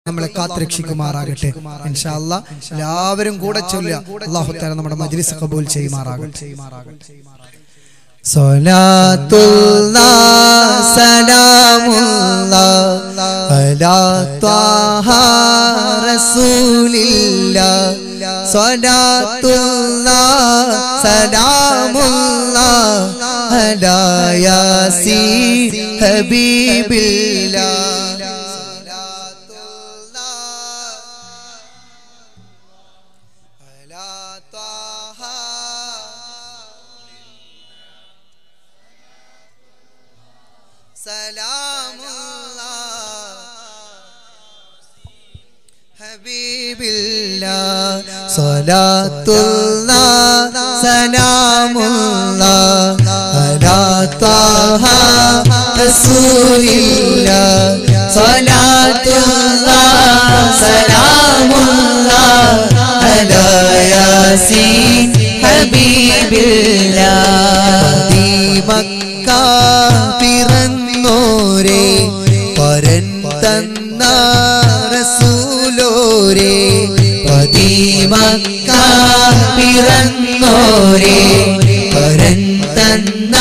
നമ്മളെ കാത്തുരക്ഷിക്കുമാറാകട്ടെ ഇൻഷാ അല്ലാ എല്ലാവരും കൂടെ ചൊല്ലുക അള്ളാഹു തആല നമ്മുടെ മജ്ലിസ് കബൂൽ ചെയ്യുമാറാകട്ടെ സ്വലാത്തുല്ലാ സലാമുല്ലാ അലാ ത്വാഹ റസൂലില്ലാ സ്വലാത്തുല്ലാ സലാമുല്ലാ അലാ യാസീൻ ഹബീബില്ലാ سلام الله حبيب الله صلاة الله سلام الله على طه رسول الله صلاة الله سلام الله على ياسين حبيب الله മക്ക പിറന്നോരേ പരൻ തന്ന റസൂലോരേ പതിമക്ക പിറന്നോരേ പരൻ തന്ന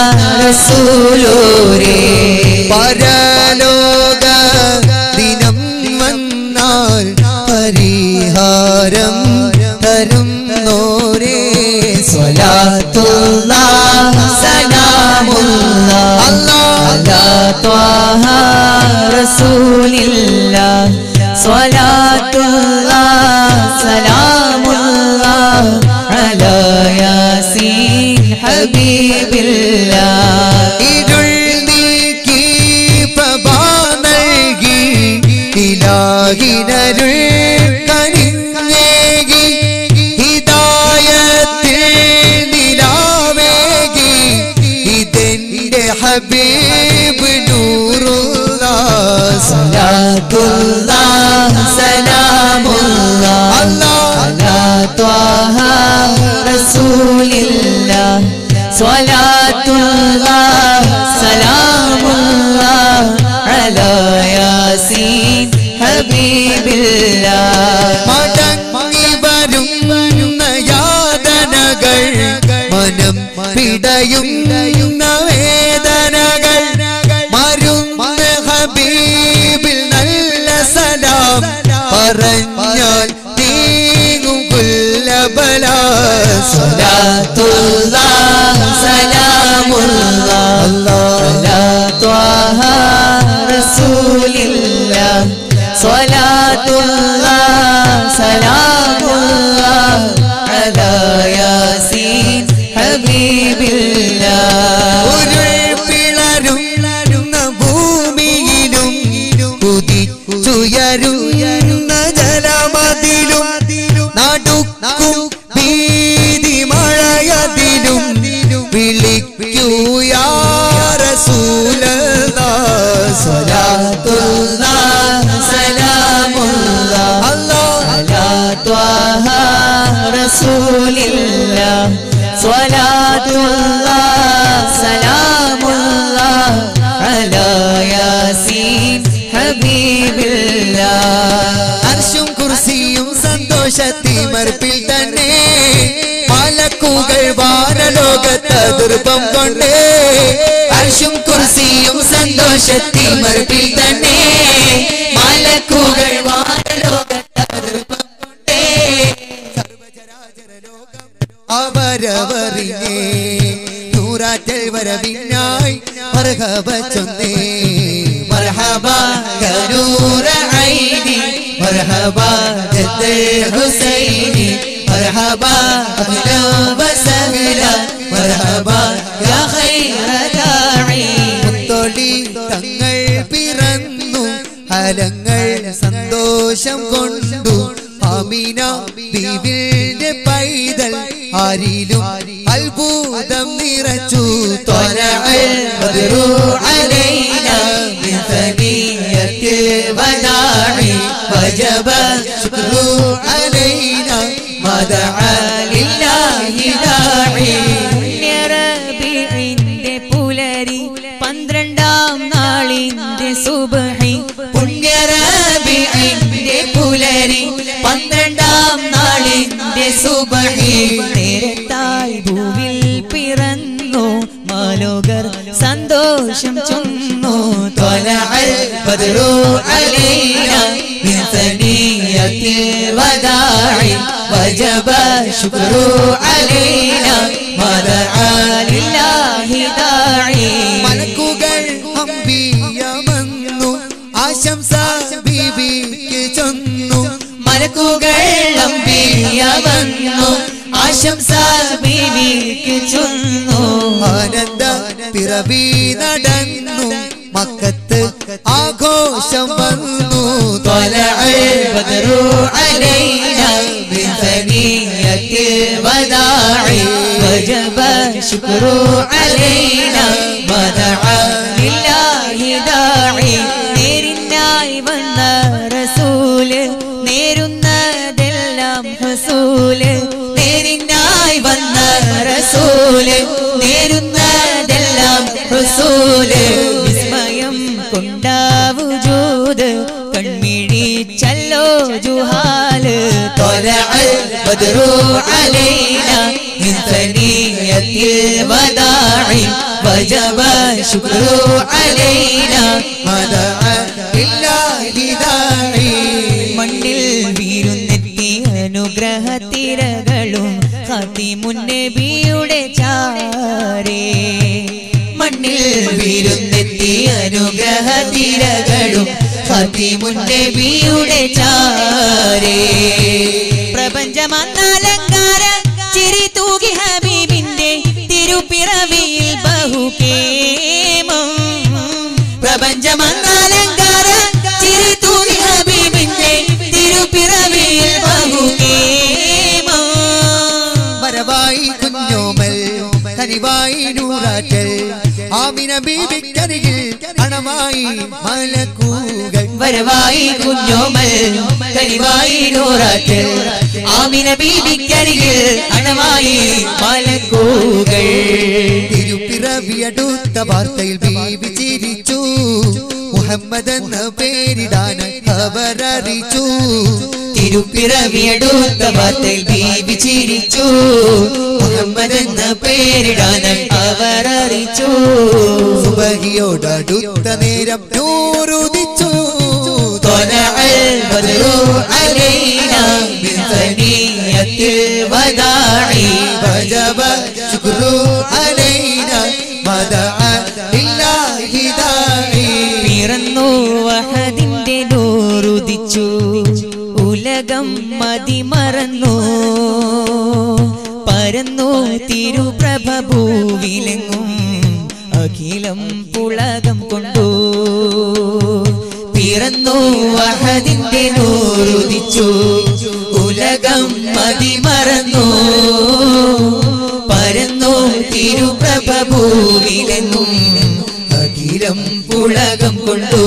റസൂലോരേ പരലോക ദിനം വന്നാൽ പരിഹാരം തരുന്നോരേ സ്വലാത്തുള്ള സലാമുള്ള على طه رسول الله صلاة الله سلام الله على ياسين حبيب الله ഇരുൾ നീക്കി പ്രഭ നൽകി ഇലാഹിനരുൾ കനിഞ്ഞേകി ഹിദായത്തിൽ നിലാവേകി ഇതെന്റെ ഹബീബ് നൂറുള്ള صلاة الله سلام الله على طه رسول الله صلاة الله سلام الله على ياسين حبيب الله മടങ്ങി വരുന്ന യാതനകൾ മനം പിടയുന്ന വേദനകൾ മരുന്ന് ഹബീബിൽ നല്ല സലാം പറഞ്ഞാൽ നീങ്ങും കുല്ലബല صلاة الله سلام الله على طه رسول الله صلاة الله سلام الله على ياسين حبيب الله ഉരുൾ പിളരുന്ന ഭൂമിയിലും കുതിച്ചുയരുന്ന ജലമതിലും നടുക്കും ഭീതി മഴയതിലും വിളിക്കൂയാ റസൂലല്ലാ صلاة الله سلام الله على طه رسول الله صلاة الله سلام الله على ياسين حبيب الله അർശും കുർസിയും സന്തോഷത്തിമർപ്പിൽ തന്നെ മലക്കുകൾ വാനലോകത്ത് ദുർഭം കൊണ്ട് അർശും കുർസിയും സന്തോഷത്തിമർപ്പിൽ തന്നെ മലക്കുകൾ വാനലോകത്ത് ദുർഭം കൊണ്ട് അവരവറിഞ്ഞേ നൂറാറ്റൽ വരവിനായി മർഹബ ചൊന്നേ മർഹബ കരൂര ഐനി മർഹബ ജദ്ദൽ ഹുസൈനി മർഹബ അബ്ദുൽ സഹല മർഹബ യാ ഖൈറ ദാഇ മുത്തൊളി തങ്ങൾ പിറന്നു ഫലങ്ങൾ സന്തോഷം കൊണ്ടു അമീന ബീവിന്റെ പൈതൽ ആരിലും അത്ഭുതം നിറച്ചു ത്വരഅൽ ബദ്റു അലൈന മിൻ സനിയത്തിൽ വദാഇ വജബ ശുക്രു അലൈന മദഅ ലില്ലാഹി ദാഇ പുണ്യറബിഇന്റെ പുലരി പന്ത്രണ്ടാം നാളിന്റെ സുബഹി പുണ്യരബിഇൻ പന്ത്രണ്ടാം നാളിന്റെ സുബഹി നേരത്തായി ഭൂവിൽ പിറന്നു മാലോകർ സന്തോഷം ചൊന്നു ത്വലഅൽ ബദ്റു അലൈന മിൻ സനിയത്തിൽ വദാഇ വജബ ശുക്രു അലൈന മദഅ ലില്ലാഹി ദാഇ മലക്കുകൾ അമ്പിയമന്നു ആശംസ ബീബിക്ക് ചൊന്നു മലക്കുകൾ അമ്പിയ വന്നു ആശംസ ബീവിക്ക് ചൊന്നു ആനന്ദ പിറവി നടന്നു മക്കത്ത് ആഘോഷം വന്നു طلع البدر علينا من ثنية الوداع وجب الشكر علينا ودعا لله داعي നേരിനായി വന്ന റസൂല് നേരുന്നതെല്ലാം ഹസൂല് നേരിനായി വന്ന റസൂല് നേരുന്നതെല്ലാം ഹസൂല് വിസ്മയം കൊണ്ടാവുജൂത് കൺമിഴിച്ചല്ലോ ജുഹാല് طلع البدر علينا من ثنية الوداع وجب الشكر علينا മദഅ ലില്ലാഹി ദാഇ. മണ്ണിൽ വീരുന്നെത്തി അനുഗ്രഹ തിരകളും ഖാത്തിമുന്നബിയുടെ ചാരേ മണ്ണിൽ വീരുന്നെത്തി അനുഗ്രഹ തിരകളും ഖാത്തിമുന്നബിയുടെ ചാരേ പ്രപഞ്ചമന്നലങ്കാര ചിരി തൂകി ഹബീബിന്റെ തിരുപ്പിറവിയിൽ ബഹുകേമം പ്രപഞ്ചമന്നലങ്കാര ചിരി തൂകി ഹബീബിന്റെ തിരുപ്പിറവിയിൽ ബഹുകേമം വരവായി കുഞ്ഞോമൽ കനിവായി നൂറാറ്റൽ ആമിന ബീബിക്കരികിൽ അണമായി മലക്കൂകൾ വരവായി കുഞ്ഞോമൽ കരിവായി നൂറാറ്റ് ആമിന ബീബിക്കരികിൽ അണമായി മലക്കൂകൾ തിരുപ്പിറവിയടുത്ത വാർത്തയിൽ ബീബി ചിരിച്ചു മുഹമ്മദ് എന്ന പേരിടാൻ അവരറിയിച്ചു തിരുപ്പിറവിയടുത്ത വാർത്തയിൽ ബീബി ചിരിച്ചു മുഹമ്മദ് എന്ന പേരിടാൻ അവർ അറിയിച്ചു സുബഹിയോടടുത്ത നേരം നൂറുദിച്ചു طلع البدر علينا من ثنية الوداع وجب شكر علينا مدعا لله داعي പിറന്നു വഹദിന്റെ നൂറുദിച്ചു ഉലകം മതിമറന്നു പരന്നു തിരുപ്രഭ ഭൂവിലെങ്ങും അഖിലം പുളകം കൊണ്ടു പിറന്നു വഹദിന്റെ നൂറുദിച്ചു ഉലകം മതിമറന്നു പരന്നു തിരുപ്രഭ ഭൂവിലെങ്ങും അഖിലം പുളകം കൊണ്ടു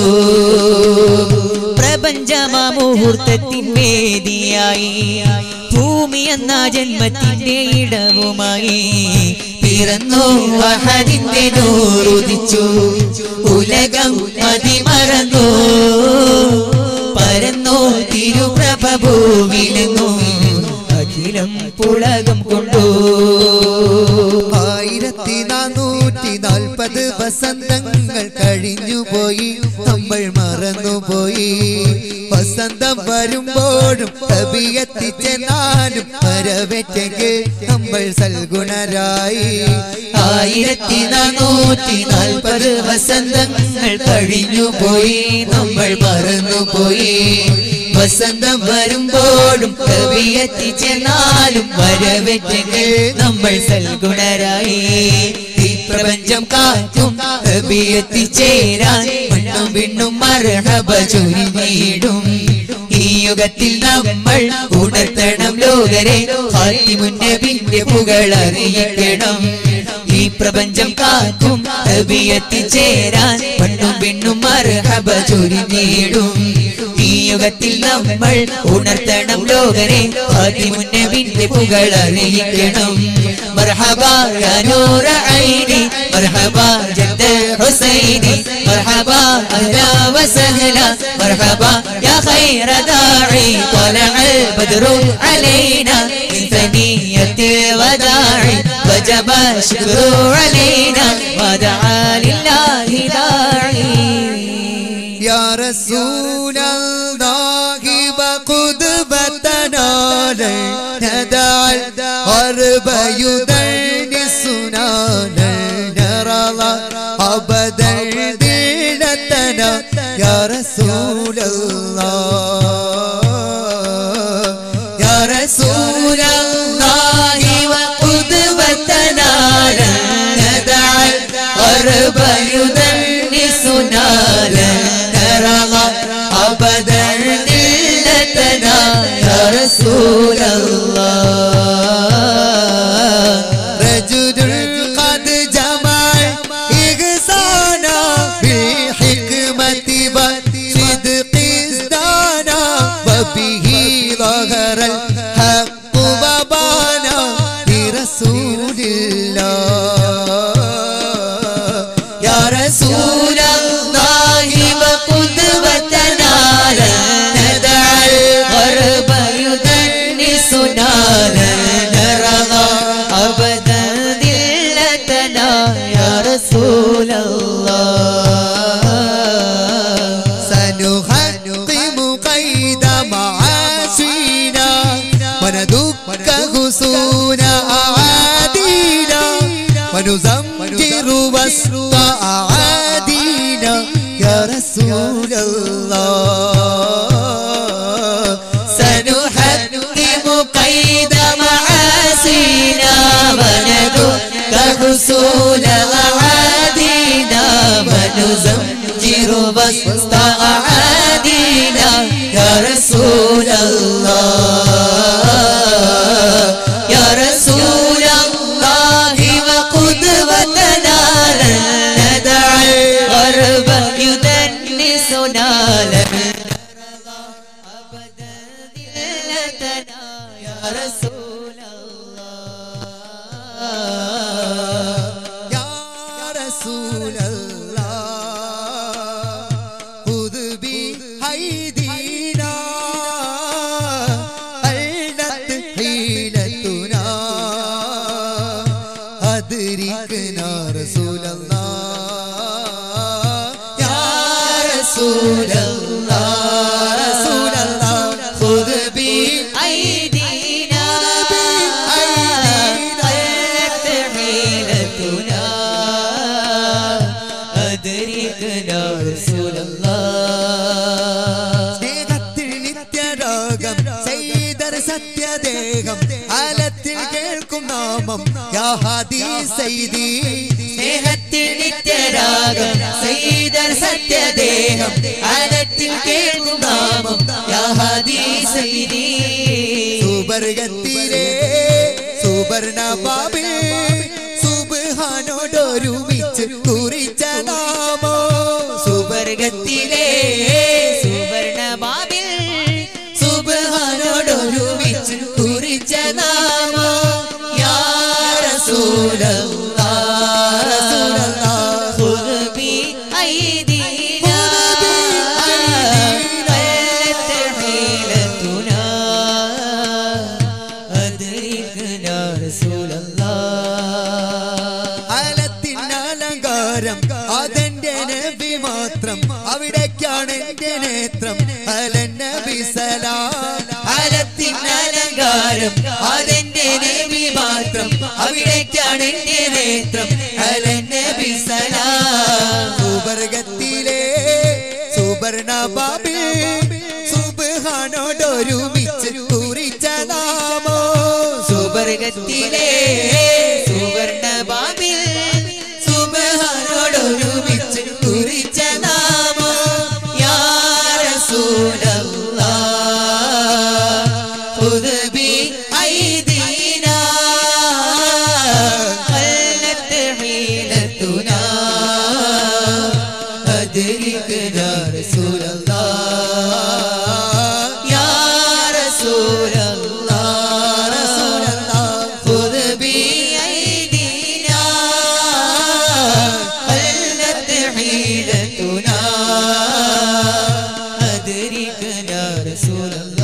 പ്രപഞ്ചമാ മുഹൂർത്തത്തിൻ വേദിയായി ഭൂമി എന്ന ജന്മത്തിന്റെ ഇടവുമായി പിറന്നു അഹദിന്റെ നൂറുദിച്ചു ഉലകം മതിമറന്നു പരന്നു തിരുപ്രഭ ഭൂവിലെങ്ങും അഖിലം പുളകം കൊണ്ടു ആയിരത്തി നാനൂറ്റി നാൽപ്പത് വസന്തങ്ങൾ കഴിഞ്ഞുപോയി നമ്മൾ മറന്നുപോയി വസന്തം വരുമ്പോഴും കവിയെത്തിച്ചെന്നാലും വരവെറ്റെങ്കിൽ നമ്മൾ സൽഗുണരായി ആയിരത്തി നാനൂറ്റി നാൽപ്പത് വസന്തങ്ങൾ കഴിഞ്ഞുപോയി നമ്മൾ മറന്നുപോയി വസന്തം വരുമ്പോഴും കവിയെത്തിച്ചെന്നാലും വരവെറ്റെങ്കിൽ നമ്മൾ സൽഗുണരായി ഈ പ്രപഞ്ചം കാറ്റും കവിയെത്തിച്ചേരാൻ മണ്ണും വിണ്ണും മർഹബ ചൊരിഞ്ഞിടും ഈ യുഗത്തിൽ നമ്മൾ ഉണർത്തണം ലോകരെ ഹാത്തിമുന്നബിന്റെ പുകളറിയിക്കണം ഈ പ്രപഞ്ചം കാക്കും എത്തിച്ചേരാൻ മണ്ണും പെണ്ണും മർഹബ ചൊരിഞ്ഞിടും ഈ യുഗത്തിൽ നമ്മൾ ഉണർത്തണം ലോകരെ ഹാത്തിമുന്നബിന്റെ പുകളറിയിക്കണം مرحبا يا نور عيني مرحبا جد حسيني مرحبا أهلا وسهلا مرحبا يا خير داعي طلع البدر علينا من ثنية الوداع وجب الشكر علينا ودعا لله داعي يا رسول الله وقدوتنا ندع الغرب يدنسنا نرى أبدا دينتنا يا رسول الله يا رسول الله وقدوتنا ندع الغرب يدنسنا نرى أبدا ذلتنا يا رسول الله رجل قد جمع إحسانا بالحكمة وصدق ازدانا وبه ظهر الحق وبانا لرسول الله يا رسول الله وقدوتنا ندع الغرب يدنسنا نرضى أبدا ذلتنا يا رسول الله سنحكم قيد معاشينا وندك حصون أعادينا ونزمجر وسط أعادينا يا رسول الله سنحكم قيد معاصينا وندك حصول أعادينا ونزمجر وسط أعادينا يا رسول الله يا رسول الله وقدوتنا لن ندع الغرب يدنسنا لن أبدا ذلتنا يا رسول الله يا رسول الله خذ بأيدينا ألنت حيلتنا أدركنا رسول الله يا رسول الله رسول الله خذ بأيدينا بأيدينا. قلت حيلتنا أدركنا رسول الله സ്നേഹത്തിൽ നിത്യരോഗം ചെയ്തർ സത്യദേഹം ആലത്തിൽ കേൾക്കും നാമം യാ ഹദീ സൈദി സ്നേഹത്തിൽ നിത്യരാഗം ചെയ്തർ സത്യദേഹം അലത്തിൽ കേൾക്കും നാമം യാഹദീസൈദീ സുബർഗത്തിലെ സുവർണ ബാബിൽ സുബ്ഹാനോടൊരുമിച്ച് കുറിച്ച നാമോ സുവർഗത്തിലെ സുവർണമാവിൽ സുബ്ഹാനോടൊരുമിച്ച് കുറിച്ച നാമോ യാ റസൂലല്ലാഹ് റസൂലല്ലാഹ് ഖുദ് ബി ഐദീനാ قلت حيلتنا أدركنا رسول الله അലത്തിനലങ്കാരം അതെന്റെ നബി മാത്രം അവിടേക്കാണ് എന്റെ നേത്രം അലൻ നബി സലാം അലത്തിനലങ്കാരം അതെന്റെ നബി മാത്രം അവിടേക്കാണ് എന്റെ നേത്രം അലനബി സലാം സുവർഗത്തിലെ സുവർണ ബാബി സുബ്ഹാനോടൊരുമിച്ച് കുറിച്ച നാമോ സുവർഗത്തിലെ സുവർണ ബാബിൽ സുബഹാനോടൊരുമിച്ച് കുറിച്ച നാമോ യാ റസൂലല്ലാഹ് ഖുദ് ബി ഐദീനാ قلت حيلتنا أدركنا رسول الله يا رسول الله رسول الله خذ بأيدينا قلت حيلتنا أدركنا رسول الله